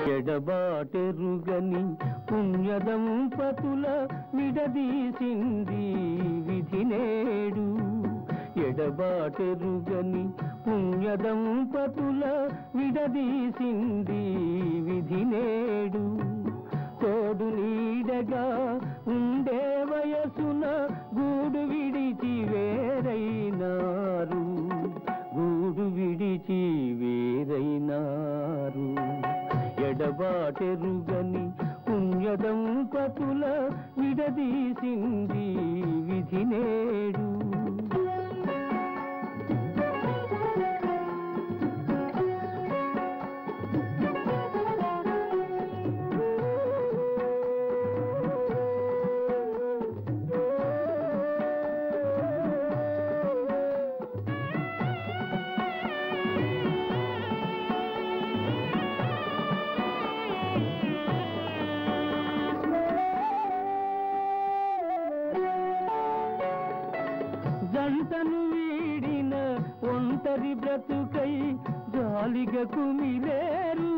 ఎడబాటెరుగని పుణ్యదంపతుల విడదీసింది విధి నేడు ఎడబాటెరుగని పుణ్యదంపతుల విడదీసింది విధి నేడు తోడు నీడగా ఉండే వయసున గూడు విడిచి వేరైనారు గూడు విడిచి వేరైనారు ఎడబాటెరుగని పుణ్యదంపతుల విడదీసింది విధి నేడు జంటను వీడిన ఒంటరి బ్రతుకై జాలిగా కుమిలేరు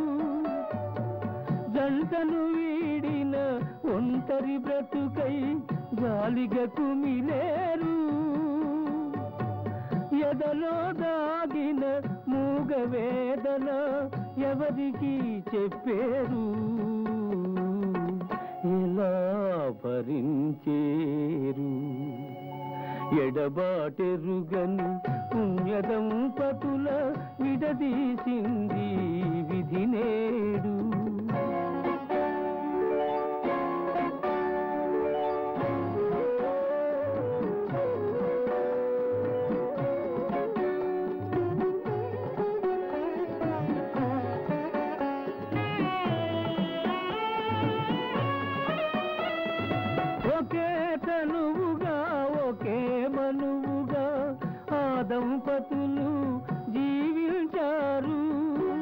జంటను వీడిన ఒంటరి బ్రతుకై జాలిగా కుమిలేరు ఎదలో దాగిన మూగ వేదన ఎవరికి చెప్పేరు ఎలా భరించేరు ఎడబాటెరుగని పుణ్యదంపతుల విడదీసింది విధి నేడు ఒకే తనువుగా ఒకే మనువుగా ఆ దంపతులు జీవించారు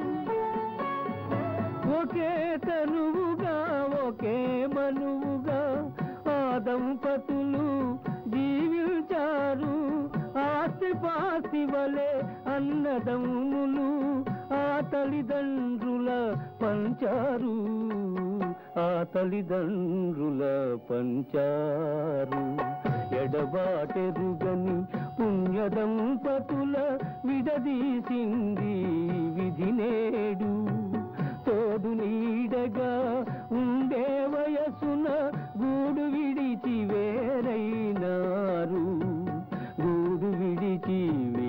ఒకే తనువుగా ఒకే మనువుగా ఆ దంపతులు జీవించారు ఆస్తి పాస్తి వలె అన్నదమ్ములు ఆ తల్లిదండ్రుల పంచారు ఆ తల్లిదండ్రుల పంచారు ఎడబాటెరుగని పుణ్యదంపతుల విడదీసింది విధి నేడు తోడు నీడగా ఉండే వయసున గూడు విడిచి వేరైనారు గూడు విడిచి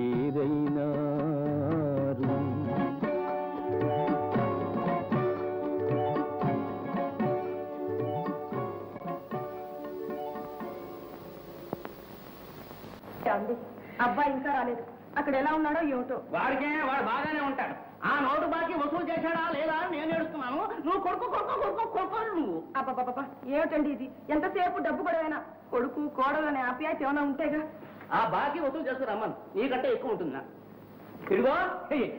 వేరైనారు అంది అబ్బాయి ఇంకా రాలేదు అక్కడ ఎలా ఉన్నాడో ఏమిటో వాడికే వాడు బాగానే ఉంటాడు ఆ నోటు బాకీ వసూలు చేశాడా లేదా అని నేను ఏడుస్తున్నాను నువ్వు కొడుకు కొడుకు కొడుకు కొడుకు నువ్వు అబ్బబ్బబ్బ ఏమిటండి ఇది ఎంతసేపు డబ్బు గొడవైనా కొడుకు కోడలు అనే ఆప్యాయత ఏమైనా ఉంటేగా ఆ బాకీ వసూలు చేస్తూ రమ్మను నీకంటే ఎక్కువ ఉంటుందా ఇదిగో చెయ్యి.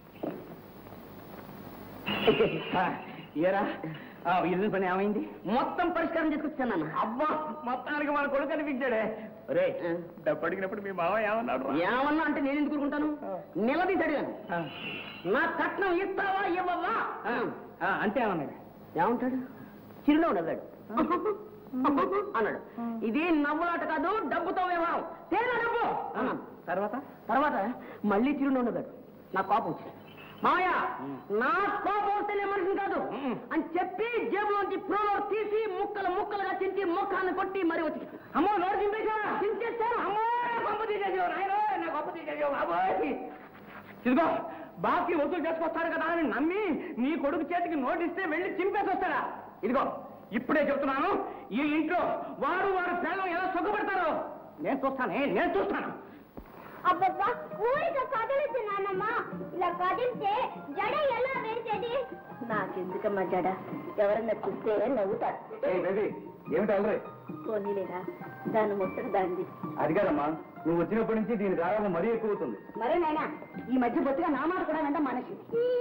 ఆ, ఏరా ఆ, ఇల్లు పని ఏమైంది మొత్తం పరిష్కారం చేసుకొచ్చాను అబ్బా మొత్తానికి మన కొడుకు అనిపించాడే రే డబ్బు అడిగినప్పుడు మీ బావ ఏమన్నాడు ఏమన్నా అంటే నేను ఎందుకు ఊరుకుంటాను నిలదీసి అడిగాను నా కట్నం ఇస్తావా ఇవ్వవా అంటే ఏమన్నాడు ఏమంటాడు చిరునవ్వు నవ్వాడు అన్నాడు ఇది నవ్వులాట కాదు డబ్బుతో వ్యవహారం తేనా డబ్బు అన్నాను తర్వాత తర్వాత మళ్ళీ చిరునవ్వు నవ్వాడు నా కోపం వచ్చింది మామయ్య నా కోపం వస్తేనే మనిషిని కాదు అని చెప్పి జేబులోంచి ప్రోలో తీసి ముక్కలు ముక్కలుగా చించి ముఖాన్ని కొట్టి మరి వచ్చి అమ్మో నోరు చింపేశా చించేస్తాను అమ్మో నా గొప్ప తీసేసావు నాయన నా గొప్ప తీసేసావు అబ్బోయ్ ఇదిగో బాకీ వసూలు చేసుకొస్తాడు కదా అని నమ్మి నీ కొడుకు చేతికి నోటిస్తే వెళ్ళి చింపేసి వస్తాడా ఇదిగో ఇప్పుడే చెప్తున్నాను ఈ ఇంట్లో వారు వారు పిల్లలు ఎలా సుఖపడతారో నేను చూస్తానే నేను చూస్తాను అబ్బబ్బా ఊరిక కదులుతున్నానమ్మా ఇలా కదిలితే జడ ఎలా వేసేది నాకెందుకమ్మా జడ ఎవరన్నా చూస్తే నవ్వుతారు ఏమిటి అల్లరి పోనీలేరా దాని ముచ్చట దాంది అది కాదమ్మా నువ్వు వచ్చినప్పటి నుంచి దీని గారాబం మరీ ఎక్కువ అవుతుంది మరే నాయనా ఈ మధ్య బొత్తిగా నా మాట కూడా వెంట మనిషి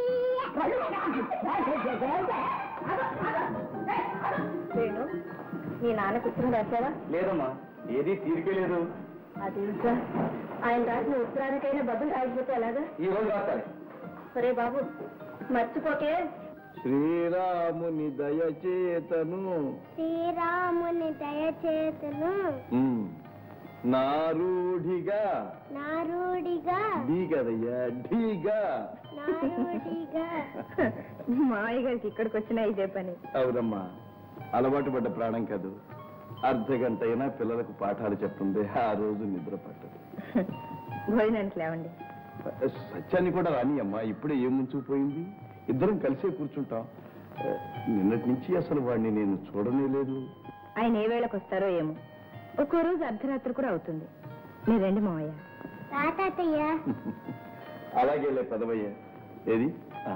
వేణు మీ నాన్నకు ఉత్తరం రాశావా లేదమ్మా ఏది తీరికే లేదు అదేంటా ఆయన రాసిన ఉత్తరానికైనా బదులు రాకపోతే ఎలాగా ఈ రోజు రాస్తాను సరే బాబు మర్చిపోకే శ్రీరాముని దయచేతను శ్రీరాముని దయచేతను ఉమ్, నారూఢిగా నారుడిగా ఢీ కదయ్యా ఢీగా నారుడిగా మావయ్య గారికి ఇక్కడికి వచ్చినా ఇదే పని అవునమ్మా అలవాటు పడ్డ ప్రాణం కాదు అర్ధ గంట అయినా పిల్లలకు పాఠాలు చెప్తుంది ఆ రోజు నిద్ర పట్టదు భోజనానికి లేవండి సత్యాన్ని కూడా రాని అమ్మా ఇప్పుడే ఏం ముంచుకుపోయింది ఇద్దరం కలిసే కూర్చుంటాం ఆ, నిన్నటి నుంచి అసలు వాడిని నేను చూడనే లేదు ఆయన ఏ వేళకు వస్తారో ఏమో ఒక్కో రోజు అర్ధరాత్రి కూడా అవుతుంది మీరు రండి మావయ్య తాతయ్య అలాగే పెదవయ్య ఏది ఆ.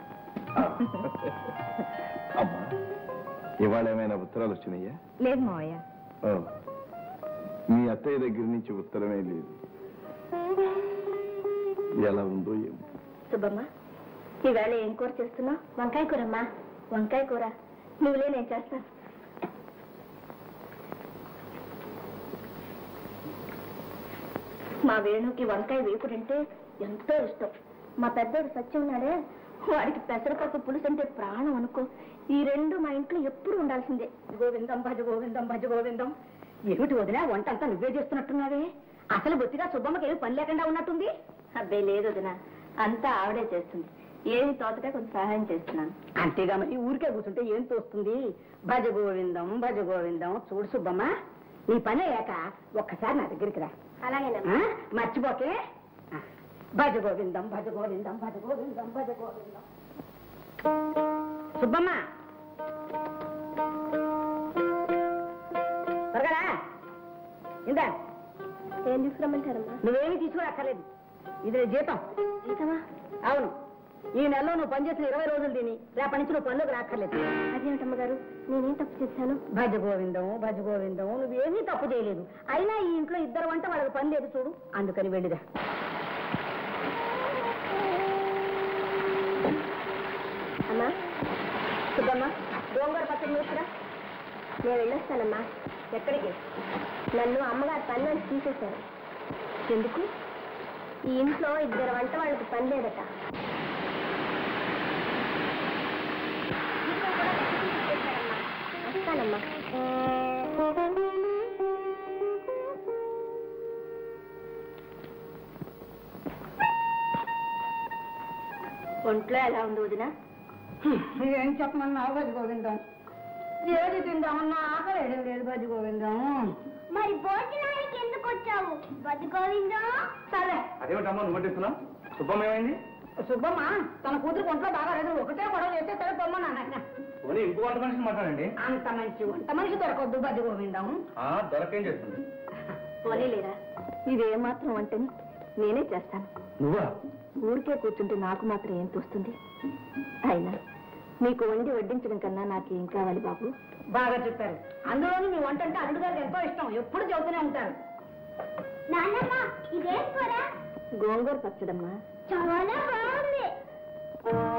అమ్మా ఇవాళ ఏమైనా ఉత్తరాలు వచ్చినాయా లేదు మావయ్య ఓ. మీ అత్తయ్య దగ్గర నుంచి ఉత్తరమే లేదు ఎలా ఉందో ఏమో సుబ్బమ్మ ఈవేళ ఏం కూర చేస్తున్నావు వంకాయ కూరమ్మా వంకాయ కూర నువ్వులే నేను చేస్తాను మా వేణుకి వంకాయ వేపుడంటే ఎంతో ఇష్టం మా పెద్దోడు సత్యం ఉన్నాడే వాడికి పెసరపప్పు పులుసు అంటే ప్రాణం అనుకో ఈ రెండు మా ఇంట్లో ఎప్పుడు ఉండాల్సిందే గోవిందం భజ గోవిందం భజ గోవిందం ఏమిటి వదినా వంట అంతా నువ్వే చేస్తున్నట్టున్నావే అసలు బొత్తిగా సుబ్బమ్మకి ఏమి పని లేకుండా ఉన్నట్టుంది అబ్బే లేదు వదినా అంతా ఆవిడే చేస్తుంది ఏమి తోటగా కొంచెం సహాయం చేస్తున్నాను అంతేగా మరి ఊరికే కూర్చుంటే ఏం తోస్తుంది భజ గోవిందం భజ గోవిందం చూడు సుబ్బమ్మ నీ పని అయ్యాక ఒక్కసారి నా దగ్గరికి రా అలాగే మర్చిపోకే ఆ, భజ గోవిందం భజ గోవిందం భజ గోవిందం భజ గోవిందం సుబ్బమ్మ త్వరగా రా. ఇందా ఏం తీసుకురమ్మంటారమ్మా నువ్వేమీ తీసుకురాక్కర్లేదు ఇది నీ జీతం జీతమా అవును ఈ నెలలో నువ్వు పనిచేసిన ఇరవై రోజులు తిని రేపటి నుంచి నువ్వు పనులకు రాక్కర్లేదు అదేమిటమ్మ గారు నేనేం తప్పు చేశాను భజ గోవిందం భజ గోవిందం నువ్వేమీ తప్పు చేయలేదు అయినా ఈ ఇంట్లో ఇద్దరు వంట వాళ్ళకి పని లేదు చూడు అందుకని వెళ్ళిరా అమ్మా సుబ్బమ్మ గోంగూర పచ్చడి తీసుకురా నేను వెళ్ళొస్తానమ్మా ఎక్కడికి నన్ను అమ్మగారు పని నుంచి తీసేశారు ఎందుకు ఈ ఇంట్లో ఇద్దరు వంట వాళ్ళకి పని లేదట వస్తానమ్మా ఒంట్లో ఎలా ఉంది వదిన ఏం చెప్పమన్నా భజ గోవిందం ఏది తిందామన్నా ఆకలి వేయడం లేదు భజ గోవిందం మరి భోజనానికి ఎందుకు వచ్చావు బతి గోవిందా సరే అదేమిటమ్మా నువ్వు పట్టిస్తున్నావు శుభం ఏమైంది సుబ్బమ్మ తన కూతురు ఒంట్లో బాగా లేదు ఒకటే గొడవ చేస్తే సరే పొమ్మన్నా నాయన పోనీ ఇంకో వంట మనిషిని మాట్లాడండి అంత మంచి వంట మనిషి దొరకొద్దు భజ గోవిందం దొరకేం చేస్తుంది పోనీలేరా ఇదేమాత్రం వంటని నేనే చేస్తాను నువ్వా ఊరికే కూర్చుంటే నాకు మాత్రం ఏం తోస్తుంది అయినా మీకు వండి వడ్డించడం కన్నా నాకేం కావాలి బాబు బాగా చెప్పారు అందులోనూ మీ వంట అంటే అల్లుడు గారికి ఎంతో ఇష్టం ఎప్పుడు చెబుతూనే ఉంటారు నాన్నమ్మ ఇదేం కూర గోంగూర పచ్చడమ్మా చాలా బాగుంది